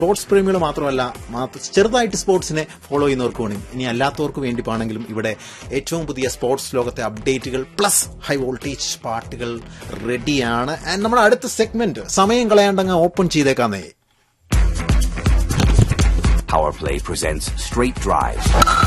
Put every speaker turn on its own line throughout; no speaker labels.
Sports പ്രേമികൾ മാത്രമല്ല മാത്ര- ചെറുതായിട്ട് സ്പോർട്സിനെ ഫോളോ ചെയ്യുന്നവർക്ക് വേണം ഇനി അല്ലാത്തവർക്ക് വേണ്ടിപ്പാണെങ്കിലും ഇവിടെ ഏറ്റവും പുതിയ സ്പോർട്സ് ലോകത്തെ അപ്ഡേറ്റുകൾ പ്ലസ് ഹൈ വോൾട്ടേജ് പാട്ടുകൾ റെഡിയാണ് ആൻഡ് നമ്മുടെ അടുത്ത സെഗ്മെന്റ് സമയം കളയാണ്ടങ്ങ് ഓപ്പൺ ചെയ്തേക്കാന്നേ
Power Play presents Straight Drive.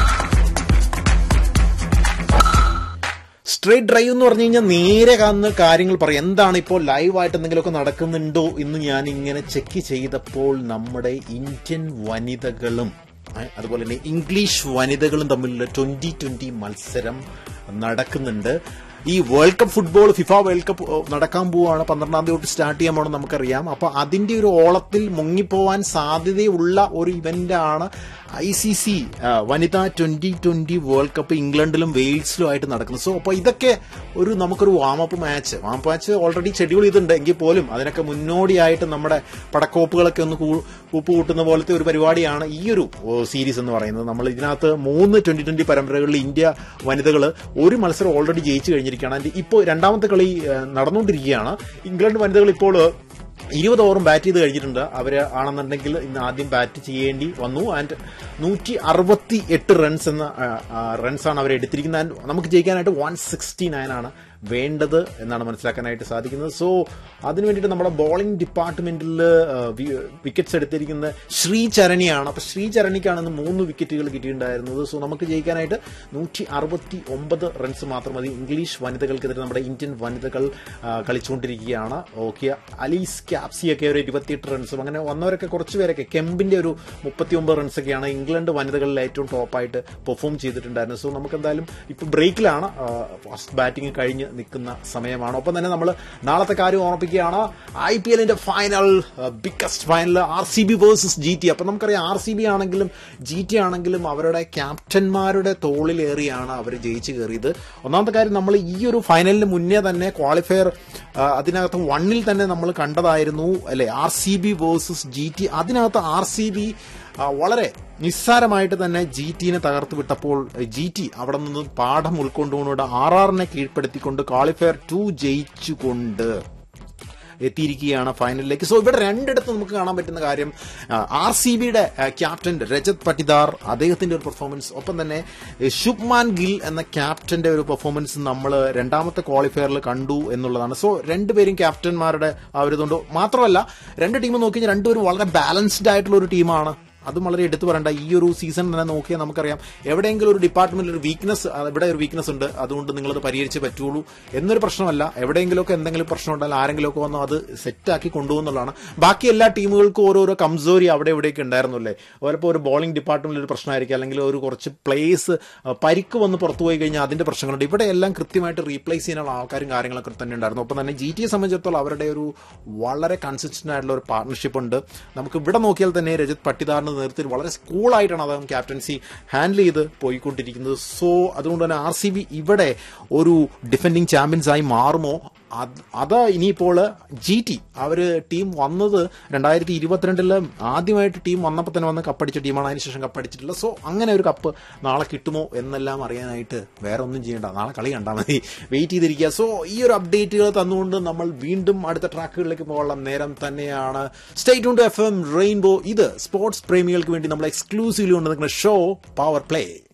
Straight drive എന്ന് പറഞ്ഞു കഴിഞ്ഞാൽ നേരെ കാണുന്ന കാര്യങ്ങൾ പറയും എന്താണ് ഇപ്പോൾ ലൈവായിട്ട് എന്തെങ്കിലുമൊക്കെ നടക്കുന്നുണ്ടോ എന്ന് ഞാൻ ഇങ്ങനെ ചെക്ക് ചെയ്തപ്പോൾ നമ്മുടെ ഇന്ത്യൻ വനിതകളും ഏ, അതുപോലെ തന്നെ ഇംഗ്ലീഷ് വനിതകളും തമ്മിലുള്ള ട്വന്റി ട്വന്റി മത്സരം നടക്കുന്നുണ്ട് ഈ world cup football FIFA world cup ഏ, നടക്കാൻ പോവുകയാണ് പന്ത്രണ്ടാം തീയതി തൊട്ട് സ്റ്റാർട്ട് ചെയ്യാൻ പോകണം നമുക്കറിയാം അപ്പൊ അതിന്റെ ഒരു ഓളത്തിൽ മുങ്ങിപ്പോവാൻ സാധ്യതയുള്ള ഒരു ഇവന്റാണ് ഐ സി സി വനിതാ ട്വന്റി ട്വന്റി വേൾഡ് കപ്പ് ഇംഗ്ലണ്ടിലും വെയിൽസിലും ആയിട്ട് നടക്കുന്നത് സോ അപ്പോൾ ഇതൊക്കെ ഒരു നമുക്കൊരു warm up match warm up match already schedule ചെയ്തിട്ടുണ്ട് എങ്കിൽ പോലും അതിനൊക്കെ മുന്നോടിയായിട്ട് നമ്മുടെ പടക്കോപ്പുകളൊക്കെ ഒന്ന് കൂ- കൂപ്പ് കൂട്ടുന്ന പോലത്തെ ഒരു പരിപാടിയാണ് ഈ ഒരു സീരീസ് എന്ന് പറയുന്നത് നമ്മൾ ഇതിനകത്ത് മൂന്ന് ട്വന്റി ട്വന്റി പരമ്പരകളിൽ ഇന്ത്യ വനിതകൾ ഒരു മത്സരം ഓൾറെഡി ജയിച്ചു കഴിഞ്ഞിരിക്കുകയാണ് അതിന്റെ ഇപ്പോൾ രണ്ടാമത്തെ കളി ആ, നടന്നുകൊണ്ടിരിക്കുകയാണ് ഇംഗ്ലണ്ട് വനിതകൾ ഇപ്പോൾ ഇരുപത് ഓവറും ബാറ്റ് ചെയ്ത് കഴിഞ്ഞിട്ടുണ്ട് അവര് ആണെന്നുണ്ടെങ്കിൽ ഇന്ന് ആദ്യം ബാറ്റ് ചെയ്യേണ്ടി വന്നു ആൻഡ് നൂറ്റി അറുപത്തി എട്ട് റൺസ് എന്ന റൺസാണ് അവർ എടുത്തിരിക്കുന്നത് ആൻഡ് നമുക്ക് ജയിക്കാനായിട്ട് വൺ സിക്സ്റ്റി നയൻ ആണ് വേണ്ടത് എന്നാണ് മനസ്സിലാക്കാനായിട്ട് സാധിക്കുന്നത് സോ അതിനു വേണ്ടിയിട്ട് നമ്മുടെ ബോളിംഗ് ഡിപ്പാർട്ട്മെന്റിൽ വിക്കറ്റ്സ് എടുത്തിരിക്കുന്നത് ശ്രീ ചരണിയാണ് അപ്പൊ ശ്രീ ചരണിക്കാണ് ഇന്ന് മൂന്ന് വിക്കറ്റുകൾ കിട്ടിയിട്ടുണ്ടായിരുന്നത് സോ നമുക്ക് ജയിക്കാനായിട്ട് നൂറ്റി അറുപത്തി ഒമ്പത് റൺസ് മാത്രം മതി ഇംഗ്ലീഷ് വനിതകൾക്കെതിരെ നമ്മുടെ ഇന്ത്യൻ വനിതകൾ ആ, കളിച്ചുകൊണ്ടിരിക്കുകയാണ് ഓക്കെ അലീസ് ക്യാപ്സിയൊക്കെ ഒരു ഇരുപത്തിയെട്ട് റൺസും അങ്ങനെ വന്നവരൊക്കെ കുറച്ച് പേരൊക്കെ കെമ്പിന്റെ ഒരു മുപ്പത്തിയൊമ്പത് റൺസൊക്കെയാണ് ഇംഗ്ലണ്ട് വനിതകളിൽ ഏറ്റവും ടോപ്പായിട്ട് പെർഫോം ചെയ്തിട്ടുണ്ടായിരുന്നത് സോ നമുക്ക് എന്തായാലും ഇപ്പൊ ബ്രേക്കിലാണ് ഫസ്റ്റ് ബാറ്റിംഗ് കഴിഞ്ഞ് നിൽക്കുന്ന സമയമാണ് ഒപ്പം തന്നെ നമ്മൾ നാളത്തെ കാര്യം ഓർമ്മിപ്പിക്കുകയാണ് ഐ പി എല്ലിന്റെ final biggest final R C B versus G T അപ്പൊ നമുക്കറിയാം ആർ സി ബി ആണെങ്കിലും ജി ടി ആണെങ്കിലും അവരുടെ ക്യാപ്റ്റന്മാരുടെ തോളിലേറിയാണ് അവർ ജയിച്ചു കയറിയത് ഒന്നാമത്തെ കാര്യം നമ്മൾ ഈ ഒരു ഫൈനലിന് മുന്നേ തന്നെ ക്വാളിഫയർ അതിനകത്ത് വണ്ണിൽ തന്നെ നമ്മൾ കണ്ടതായിരുന്നു അല്ലെ R C B versus G T അതിനകത്ത് ആർ സി ബി വളരെ നിസ്സാരമായിട്ട് തന്നെ ജി ടിനെ തകർത്ത് വിട്ടപ്പോൾ ജി ടി അവിടെ നിന്ന് പാഠം ഉൾക്കൊണ്ടുകൊണ്ട് ആർ ആറിനെ കീഴ്പ്പെടുത്തിക്കൊണ്ട് ക്വാളിഫയർ ടു ജയിച്ചുകൊണ്ട് എത്തിയിരിക്കുകയാണ് ഫൈനലിലേക്ക് സോ ഇവിടെ രണ്ടിടത്ത് നമുക്ക് കാണാൻ പറ്റുന്ന കാര്യം ആർ സി ബിയുടെ ക്യാപ്റ്റൻ രജത് പട്ടിദാർ അദ്ദേഹത്തിന്റെ ഒരു പെർഫോമൻസ് ഒപ്പം തന്നെ ഏഹ്, ശുഭ്മാൻ ഗിൽ എന്ന ക്യാപ്റ്റന്റെ ഒരു പെർഫോമൻസ് നമ്മൾ രണ്ടാമത്തെ ക്വാളിഫയറിൽ കണ്ടു എന്നുള്ളതാണ് സോ രണ്ടുപേരും ക്യാപ്റ്റന്മാരുടെ ആ ഒരു ഇതുകൊണ്ട് മാത്രമല്ല രണ്ട് ടീം നോക്കി കഴിഞ്ഞാൽ രണ്ടുപേരും വളരെ ബാലൻസ്ഡ് ആയിട്ടുള്ള ഒരു ടീമാണ് അതും വളരെ എടുത്തു പറയേണ്ട ഈ ഒരു സീസൺ തന്നെ നോക്കിയാൽ നമുക്കറിയാം എവിടെയെങ്കിലും ഒരു ഡിപ്പാർട്ട്മെന്റിൽ ഒരു വീക്ക്നെസ് ഇവിടെ ഒരു വീക്ക്നെസ് ഉണ്ട് അതുകൊണ്ട് നിങ്ങളത് പരിഹരിച്ചേ പറ്റുള്ളൂ എന്നൊരു പ്രശ്നമല്ല എവിടെയെങ്കിലുമൊക്കെ എന്തെങ്കിലും പ്രശ്നം ഉണ്ടെങ്കിൽ ആരെങ്കിലുമൊക്കെ വന്നോ അത് സെറ്റാക്കി കൊണ്ടുപോകുന്നുള്ളതാണ് ബാക്കി എല്ലാ ടീമുകൾക്കും ഓരോരോ കംസോരി അവിടെ എവിടെയൊക്കെ ഉണ്ടായിരുന്നു അല്ലേ ചിലപ്പോൾ ഒരു ബോളിംഗ് ഡിപ്പാർട്ട്മെന്റിൽ ഒരു പ്രശ്നമായിരിക്കും അല്ലെങ്കിൽ ഒരു കുറച്ച് പ്ലേസ് പരിക്ക് വന്ന് പുറത്തു പോയി കഴിഞ്ഞാൽ അതിന്റെ പ്രശ്നങ്ങളുണ്ട് ഇവിടെ എല്ലാം കൃത്യമായിട്ട് റീപ്ലേസ് ചെയ്യാനുള്ള ആൾക്കാരും കാര്യങ്ങളൊക്കെ തന്നെ ഉണ്ടായിരുന്നു ഒപ്പം തന്നെ ജി ടിയെ സംബന്ധിച്ചിടത്തോളം അവരുടെ ഒരു വളരെ കൺസിസ്റ്റന്റ് ആയിട്ടുള്ള ഒരു പാർട്ണർഷിപ്പ് ഉണ്ട് നമുക്ക് ഇവിടെ നോക്കിയാൽ തന്നെ രജത് പട്ടിദാറിന്റെ നേതൃത്വത്തിൽ വളരെ കൂളായിട്ടാണ് അദ്ദേഹം ക്യാപ്റ്റൻസി ഹാൻഡിൽ ചെയ്ത് പോയിക്കൊണ്ടിരിക്കുന്നത് സോ അതുകൊണ്ട് തന്നെ ആർ സി ബി ഇവിടെ ഒരു ഡിഫെൻഡിങ് ചാമ്പ്യൻസ് ആയി മാറുമോ അത് അത് ഇനിയിപ്പോൾ ജി ടി അവര് ടീം വന്നത് രണ്ടായിരത്തി ഇരുപത്തിരണ്ടില് ആദ്യമായിട്ട് ടീം വന്നപ്പോൾ തന്നെ വന്ന് കപ്പടിച്ച ടീമാണ് അതിനുശേഷം കപ്പടിച്ചിട്ടില്ല സോ അങ്ങനെ ഒരു കപ്പ് നാളെ കിട്ടുമോ എന്നെല്ലാം അറിയാനായിട്ട് വേറെ ഒന്നും ചെയ്യണ്ട നാളെ കളി കണ്ടാൽ മതി വെയിറ്റ് ചെയ്തിരിക്കുക സോ ഈ ഒരു അപ്ഡേറ്റുകൾ തന്നുകൊണ്ട് നമ്മൾ വീണ്ടും അടുത്ത ട്രാക്കുകളിലേക്ക് പോകാനുള്ള നേരം തന്നെയാണ് state to F M rainbow ഇത് സ്പോർട്സ് പ്രേമികൾക്ക് വേണ്ടി നമ്മൾ എക്സ്ക്ലൂസീവ്ലി കൊണ്ട് നിൽക്കുന്ന ഷോ പവർ പ്ലേ